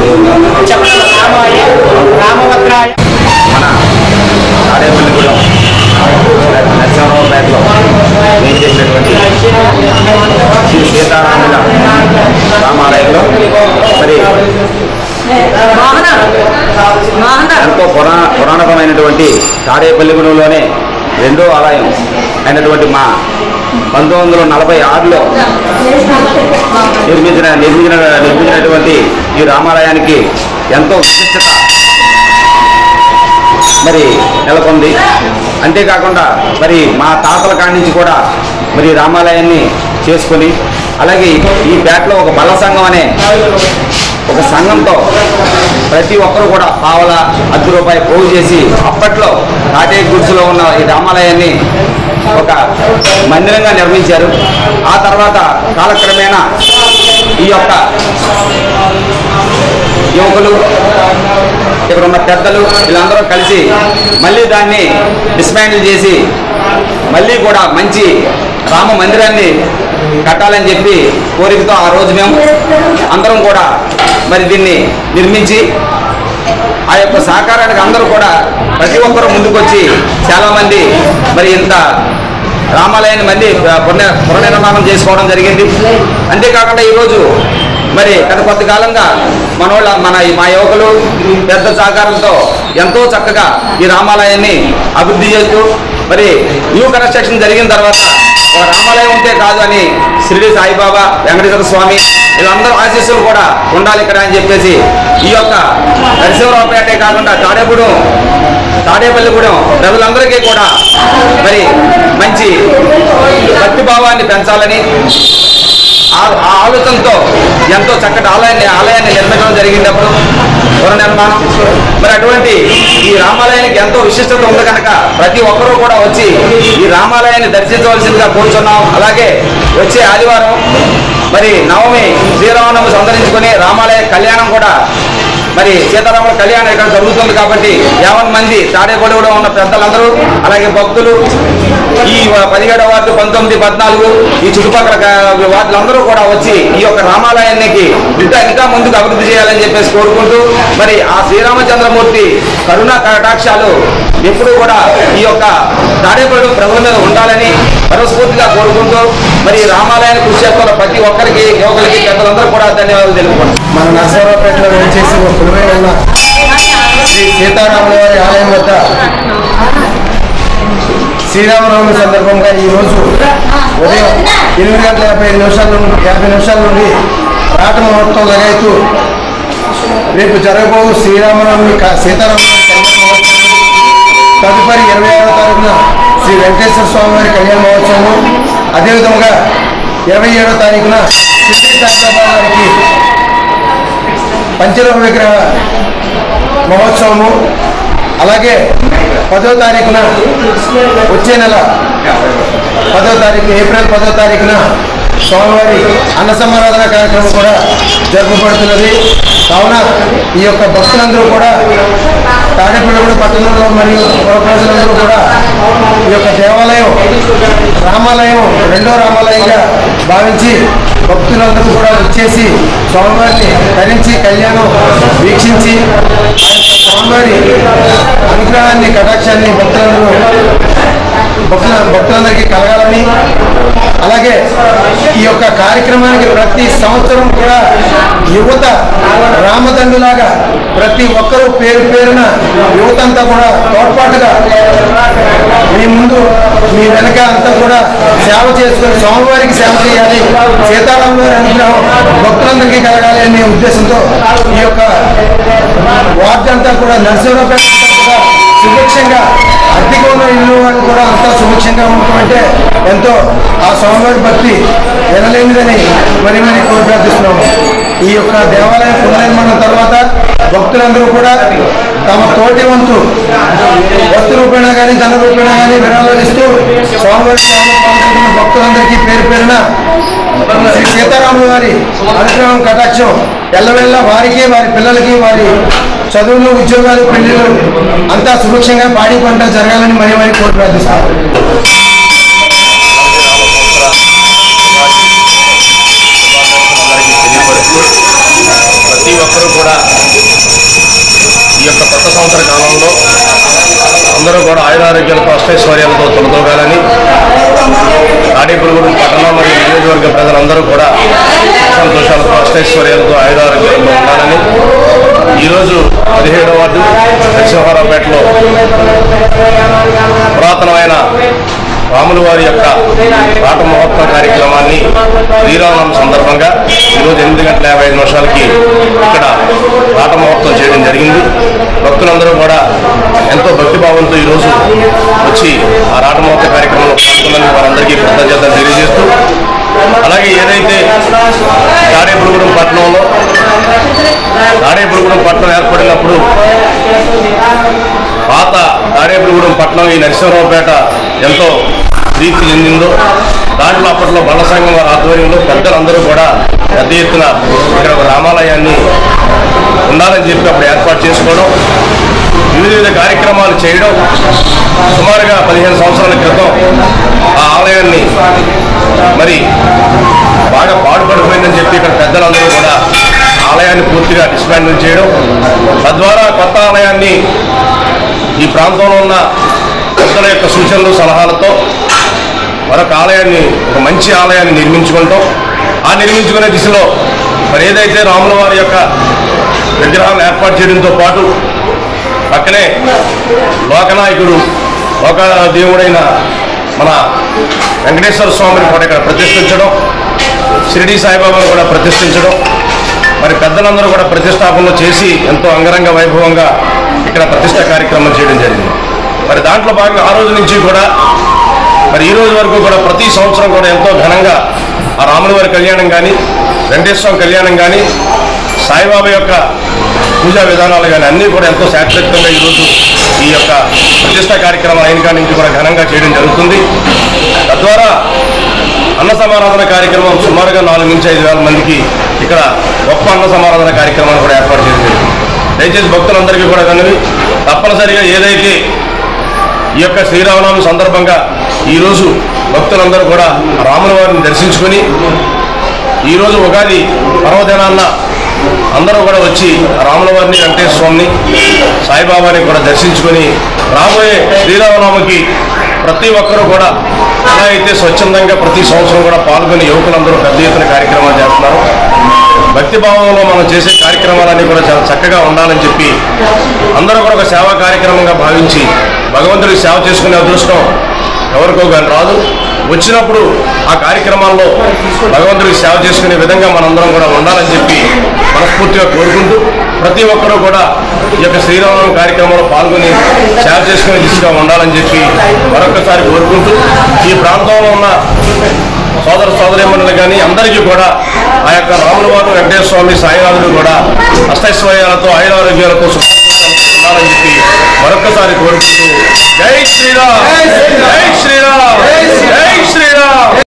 చక్ర రామాయ రామభద్రాయ మన తాడేపల్లిగూడెం నరసింహరావుపేటలో ఏం చేసినటువంటి శ్రీ సీతారాముల రామాలయంలో మరి ఎంతో పురా పురాణకమైనటువంటి తాడేపల్లిగూడెంలోనే రెండో ఆలయం అయినటువంటి మా పంతొమ్మిది వందల నలభై ఆరులో నిర్మించిన నిర్మించిన నిర్మించినటువంటి ఈ రామాలయానికి ఎంతో విశిష్టత మరి నెలకొంది అంతేకాకుండా మరి మా తాతల కాడి నుంచి కూడా మరి రామాలయాన్ని చేసుకొని అలాగే ఈ పేటలో ఒక బల్ల సంఘం అనే ఒక సంఘంతో ప్రతి ఒక్కరు కూడా పావల అర్ధ రూపాయి పోగు చేసి అప్పట్లో తాటే గుడ్స్లో ఉన్న ఈ రామాలయాన్ని ఒక మందిరంగా నిర్మించారు ఆ తర్వాత కాలక్రమేణా ఈ యొక్క యువకులు ఇక్కడ ఉన్న పెద్దలు వీళ్ళందరూ కలిసి మళ్ళీ దాన్ని డిస్మాండిల్ చేసి మళ్ళీ కూడా మంచి రామ మందిరాన్ని కట్టాలని చెప్పి కోరికతో ఆ రోజు మేము అందరం కూడా మరి దీన్ని నిర్మించి ఆ యొక్క సహకారానికి అందరూ కూడా ప్రతి ఒక్కరూ ముందుకొచ్చి చాలామంది మరి ఇంత రామాలయాన్ని మళ్ళీ పునః పునర్నిర్మాణం చేసుకోవడం జరిగింది అంతేకాకుండా ఈరోజు మరి గత కొద్ది కాలంగా మనోళ్ళ మన ఈ మా యువకులు పెద్ద సహకారంతో ఎంతో చక్కగా ఈ రామాలయాన్ని అభివృద్ధి చేస్తూ మరి న్యూ కన్స్ట్రక్షన్ జరిగిన తర్వాత ఒక రామాలయం ఉంటే కాదు అని షిరిడి సాయిబాబా వెంకటేశ్వర స్వామి వీళ్ళందరూ ఆశీస్సులు కూడా ఉండాలి ఇక్కడ అని చెప్పేసి ఈ యొక్క నరసింహరావుపేటే కాకుండా తాడేపూడెం తాడేపల్లిగూడెం ప్రజలందరికీ కూడా మరి మంచి భక్తి భావాన్ని పెంచాలని ఆ ఆ ఆలోచనతో ఎంతో చక్కటి ఆలయాన్ని ఆలయాన్ని నిర్మించడం జరిగినప్పుడు పునర్నిర్మాణం మరి అటువంటి ఈ రామాలయానికి ఎంతో విశిష్టత ఉంది కనుక ప్రతి ఒక్కరూ కూడా వచ్చి ఈ రామాలయాన్ని దర్శించవలసిందిగా కోరుచున్నాం అలాగే వచ్చే ఆదివారం మరి నవమి శ్రీరామనవమి సందర్శించుకొని రామాలయ కళ్యాణం కూడా మరి సీతారాముల కళ్యాణం ఇక్కడ జరుగుతుంది కాబట్టి యావన్ మంది తాడేపల్లిలో ఉన్న పెద్దలందరూ అలాగే భక్తులు ఈ పదిహేడవ వార్డు పంతొమ్మిది పద్నాలుగు ఈ చుట్టుపక్కల గా- వార్డులందరూ కూడా వచ్చి ఈ యొక్క రామాలయానికి ఇంకా ఇంకా ముందుకు అభివృద్ధి చేయాలని చెప్పేసి కోరుకుంటూ మరి ఆ శ్రీరామచంద్రమూర్తి కరుణా కటాక్షాలు ఎప్పుడూ కూడా ఈ యొక్క తాడేపల్లి ప్రజల మీద ఉండాలని మనస్ఫూర్తిగా కోరుకుంటూ మరి ఈ రామాలయాన్ని కృషి చేస్తున్న ప్రతి ఒక్కరికి యువకులకి పెద్దలందరూ కూడా ధన్యవాదాలు తెలుపుకుంటున్నాం మన నరసరావుపేటలో వేచేసి ఒక కులమైన ఉన్న శ్రీ సీతారాముల వారి ఆలయం వద్ద శ్రీరామనవమి సందర్భంగా ఈ రోజు ఉదయం ఎనిమిది గంటల యాభై ఐదు నిమిషాల నుండి యాభై నిమిషాల నుండి రాట ముహూర్తం లగాయతూ రేపు జరగబోవు శ్రీరామనవమి క- సీతారామనవమి కళ్యాణ మహోత్సవం తదుపరి ఇరవై ఆరో తారీఖున శ్రీ వెంకటేశ్వర స్వామి వారి కళ్యాణ మహోత్సవం అదేవిధంగా ఇరవై ఏడో తారీఖున షిరిడి సాయిబాబా వారికి పంచలోహ విగ్రహ మహోత్సవము అలాగే పదో తారీఖున వచ్చే నెల పదో తారీఖు ఏప్రిల్ పదో తారీఖున స్వామివారి అన్న సమారాధన కార్యక్రమం కూడా జరుపబడుతున్నది కావున ఈ యొక్క భక్తులందరూ కూడా తాడేపల్లిగూడ పట్టణంలో మరియు పుర ప్రజలందరూ కూడా ఈ యొక్క దేవాలయం రామాలయం రెండో రామాలయంగా భావించి భక్తులందరూ కూడా వచ్చేసి స్వామివారిని ధరించి కళ్యాణం వీక్షించి ఆ యొక్క స్వామివారి అనుగ్రహాన్ని కటాక్షాన్ని భక్తులందరూ భక్తుల భక్తులందరికీ కలగాలని అలాగే ఈ యొక్క కార్యక్రమానికి ప్రతి సంవత్సరం కూడా యువత రామదండులాగా ప్రతి ఒక్కరూ పేరు పేరున యువత అంతా కూడా తోడ్పాటుగా మీ ముందు మీ వెనక అంతా కూడా సేవ చేసుకొని స్వామివారికి సేవ చేయాలి సీతారామ వారి అనుగ్రహం భక్తులందరికీ కలగాలి అనే ఉద్దేశంతో ఈ యొక్క వార్డు అంతా కూడా నరసింహపేట అంతా కూడా సుభిక్షంగా అద్దెకు ఉన్న ఇల్లు వాళ్ళు కూడా అంతా సుభిక్షంగా ఉండటం అంటే ఎంతో ఆ స్వామివారి భక్తి వినలేనిదని మరి మరి కోరి ప్రార్థిస్తున్నాము ఈ యొక్క దేవాలయం పునర్నిర్మాణం తర్వాత భక్తులందరూ కూడా తమ తోటి వంతు వస్తు రూపేణ కానీ ధన రూపేణ కానీ విరాళాలు ఇస్తూ స్వామివారి సేవలో పాల్గొంటున్న భక్తులందరికీ పేరు పేరున శ్రీ సీతారాముల వారి అనుగ్రహం కటాక్షం ఎల్లవెల్ల వారికి వారి పిల్లలకి వారి చదువులు ఉద్యోగాలు పెళ్లిళ్ళు అంతా సుభిక్షంగా పాడి పంట జరగాలని మరి మరి కోరి ప్రార్థిస్తాం ప్రతి ఒక్కరూ కూడా కూడా ఆయురారోగ్యాలతో అష్టైశ్వర్యాలతో తొలతోగాలని తాడేపురుగుడు పట్టణ మరియు నియోజకవర్గ ప్రజలందరూ కూడా సంతోషాలతో అష్టైశ్వర్యాలతో ఆయురారోగ్యాలతో ఉండాలని ఈరోజు పదిహేడవ వార్డు దక్షిణహారావుపేటలో పురాతనమైన రాముల వారి యొక్క రాట మహోత్సవ కార్యక్రమాన్ని శ్రీరామనవమి సందర్భంగా ఈరోజు ఎనిమిది గంటల యాభై ఐదు నిమిషాలకి ఇక్కడ రాట మహోత్సవం చేయడం జరిగింది భక్తులందరూ కూడా ఎంతో భక్తిభావంతో ఈరోజు వచ్చి ఆ రాట మహోత్సవ కార్యక్రమంలో పాల్గొన్నందుకు వారందరికీ కృతజ్ఞతలు తెలియజేస్తూ అలాగే ఏదైతే తాడేపురుగుడం పట్టణంలో తాడేపురుగుడం పట్టణం ఏర్పడినప్పుడు పాత తాడేపురుగుడం పట్టణం ఈ నరసింహరావుపేట ఎంతో ప్రీతి చెందిందో దాంట్లో అప్పట్లో బండ సంఘం వారి ఆధ్వర్యంలో పెద్దలందరూ కూడా పెద్ద ఎత్తున ఇక్కడ ఒక రామాలయాన్ని ఉండాలని చెప్పి అప్పుడు ఏర్పాటు చేసుకోవడం వివిధ వివిధ కార్యక్రమాలు చేయడం సుమారుగా పదిహేను సంవత్సరాల క్రితం ఆ ఆలయాన్ని మరి బాగా పాడుపడిపోయిందని చెప్పి ఇక్కడ పెద్దలందరూ కూడా ఆలయాన్ని పూర్తిగా డిస్మాండిల్ చేయడం తద్వారా కొత్త ఆలయాన్ని ఈ ప్రాంతంలో ఉన్న పెద్దల యొక్క సూచనలు సలహాలతో మరొక ఆలయాన్ని ఒక మంచి ఆలయాన్ని నిర్మించుకుంటాం ఆ నిర్మించుకునే దిశలో మరి ఏదైతే రాముల వారి యొక్క విగ్రహాలను ఏర్పాటు చేయడంతో పాటు పక్కనే లోకనాయకుడు లోక దేవుడైన మన వెంకటేశ్వర స్వామిని కూడా ఇక్కడ ప్రతిష్ఠించడం షిరిడి సాయిబాబాను కూడా ప్రతిష్ఠించడం మరి పెద్దలందరూ కూడా ప్రతిష్టాపనలు చేసి ఎంతో అంగరంగ వైభవంగా ఇక్కడ ప్రతిష్ట కార్యక్రమం చేయడం జరిగింది మరి దాంట్లో భాగంగా ఆ రోజు నుంచి కూడా మరి ఈ రోజు వరకు కూడా ప్రతి సంవత్సరం కూడా ఎంతో ఘనంగా ఆ రాముల వారి కళ్యాణం కానీ వెంకటేశ్వర కళ్యాణం కానీ సాయిబాబా యొక్క పూజా విధానాలు కానీ అన్నీ కూడా ఎంతో శాశ్వతంగా ఈరోజు ఈ యొక్క ప్రతిష్ట కార్యక్రమం అయిన కాడి నుంచి కూడా ఘనంగా చేయడం జరుగుతుంది తద్వారా అన్న సమారాధన కార్యక్రమం సుమారుగా నాలుగు నుంచి ఐదు వేల మందికి ఇక్కడ గొప్ప అన్న సమారాధన కార్యక్రమాన్ని కూడా ఏర్పాటు చేయడం జరిగింది దయచేసి భక్తులందరికీ కూడా కనువి తప్పనిసరిగా ఏదైతే ఈ యొక్క శ్రీరామనవమి సందర్భంగా ఈరోజు భక్తులందరూ కూడా రాముల వారిని దర్శించుకొని ఈరోజు ఉగాది పర్వదినాన్న అందరూ కూడా వచ్చి రాముల వారిని వెంకటేశ్వర స్వామిని సాయిబాబాని కూడా దర్శించుకొని రాబోయే శ్రీరామనవమికి ప్రతి ఒక్కరూ కూడా ఎలా అయితే స్వచ్ఛందంగా ప్రతి సంవత్సరం కూడా పాల్గొని యువకులందరూ పెద్ద ఎత్తున కార్యక్రమాలు చేస్తున్నారు భక్తి భావంలో మనం చేసే కార్యక్రమాలన్నీ కూడా చాలా చక్కగా ఉండాలని చెప్పి అందరూ కూడా ఒక సేవా కార్యక్రమంగా భావించి భగవంతుడికి సేవ చేసుకునే అదృష్టం ఎవరికో కానీ రాదు వచ్చినప్పుడు ఆ కార్యక్రమాల్లో భగవంతుడికి సేవ చేసుకునే విధంగా మనందరం కూడా ఉండాలని చెప్పి మనస్ఫూర్తిగా కోరుకుంటూ ప్రతి ఒక్కరూ కూడా ఈ యొక్క శ్రీరామనవమి కార్యక్రమంలో పాల్గొని సేవ చేసుకునే దిశగా ఉండాలని చెప్పి మరొకసారి కోరుకుంటూ ఈ ప్రాంతంలో ఉన్న సోదర సోదరిమణులు కానీ అందరికీ కూడా ఆ యొక్క రాముల వారు వెంకటేశ్వర స్వామి సాయినాథుడు కూడా అష్టైశ్వర్యాలతో ఆయురారోగ్యాలతో సుఖాలతో ఉండాలని చెప్పి మరొకసారి కోరుకుంటూ జై శ్రీరామ్ జై శ్రీరామ్ జై శ్రీరామ్